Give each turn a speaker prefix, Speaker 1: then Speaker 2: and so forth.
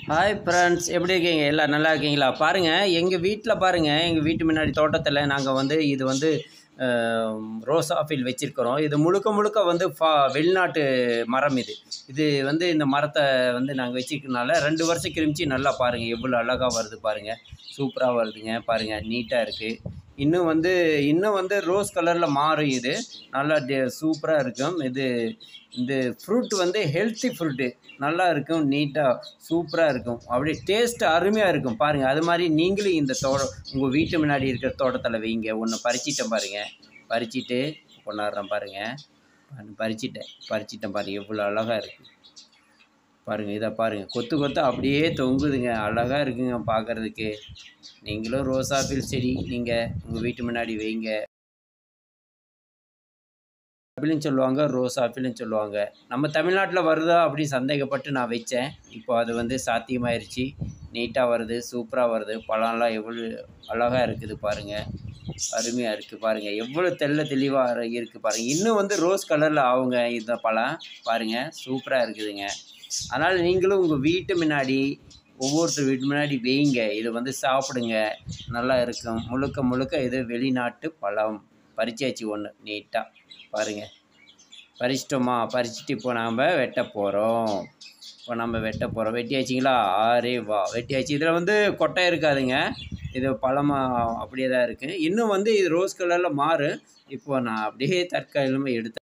Speaker 1: hi friends எப்படி இருக்கீங்க எல்லாம் நல்லா இருக்கீங்களா பாருங்கள் எங்கள் வீட்டில் பாருங்கள் எங்கள் வீட்டு முன்னாடி தோட்டத்தில் நாங்கள் வந்து இது வந்து ரோஸ் ஆஃபில் வச்சுருக்கிறோம் இது முழுக்க முழுக்க வந்து ஃபா வெளிநாட்டு மரம் இது இது வந்து இந்த மரத்தை வந்து நாங்கள் வச்சுருக்கனால ரெண்டு வருஷம் கிரிமிச்சு நல்லா பாருங்கள் எவ்வளோ அழகாக வருது பாருங்கள் சூப்பராக வருதுங்க பாருங்கள் நீட்டாக இருக்குது இன்னும் வந்து இன்னும் வந்து ரோஸ் கலரில் மாறும் இது நல்லா சூப்பராக இருக்கும் இது இந்த ஃப்ரூட் வந்து ஹெல்த்தி ஃப்ரூட்டு நல்லா இருக்கும் நீட்டாக சூப்பராக இருக்கும் அப்படியே டேஸ்ட் அருமையாக இருக்கும் பாருங்கள் அது மாதிரி நீங்களும் இந்த தோட்டம் உங்கள் வீட்டு முன்னாடி இருக்கிற தோட்டத்தில் வைங்க ஒன்று பறிச்சிட்டேன் பாருங்கள் பறிச்சிட்டு கொண்டாடுறேன் பாருங்கள் பறிச்சிட்டேன் பறிச்சிட்டேன் பாருங்கள் எவ்வளோ அழகாக இருக்குது பாருங்கள் இதை பாருங்கள் கொத்து கொத்து அப்படியே தொங்குதுங்க அழகாக இருக்குங்க பார்க்குறதுக்கு நீங்களும் ரோசாப்பிள் செடி நீங்கள் உங்கள் வீட்டு முன்னாடி வைங்க ஆப்பிள்னு சொல்லுவாங்க ரோஸ் ஆப்பிள்னு சொல்லுவாங்க நம்ம தமிழ்நாட்டில் வருதா அப்படின்னு சந்தேகப்பட்டு நான் வச்சேன் இப்போ அது வந்து சாத்தியமாயிருச்சு நீட்டாக வருது சூப்பராக வருது பழம்லாம் எவ்வளோ அழகாக இருக்குது பாருங்கள் அருமையாக இருக்குது பாருங்கள் எவ்வளோ தெள்ள தெளிவாக இருக்குது பாருங்கள் இன்னும் வந்து ரோஸ் கலரில் ஆகுங்க இந்த பழம் பாருங்கள் சூப்பராக இருக்குதுங்க அதனால் நீங்களும் உங்கள் வீட்டு முன்னாடி ஒவ்வொருத்தர் வீட்டு முன்னாடி வைங்க இதை வந்து சாப்பிடுங்க நல்லா இருக்கும் முழுக்க முழுக்க இது வெளிநாட்டு பழம் பறிச்சாச்சு ஒன்று நீட்டாக பாருங்கள் பறிச்சிட்டோமா பறிச்சுட்டு இப்போ நாம் வெட்ட போகிறோம் இப்போ நம்ம வெட்ட போகிறோம் வெட்டியாச்சிங்களா ஆரே வா வெட்டியாச்சு இதில் வந்து கொட்டை இருக்காதுங்க இது பழமாக அப்படியே தான் இருக்குது இன்னும் வந்து இது ரோஸ் கலரில் மாறு இப்போ நான் அப்படியே தற்காலிகமாக எடுத்து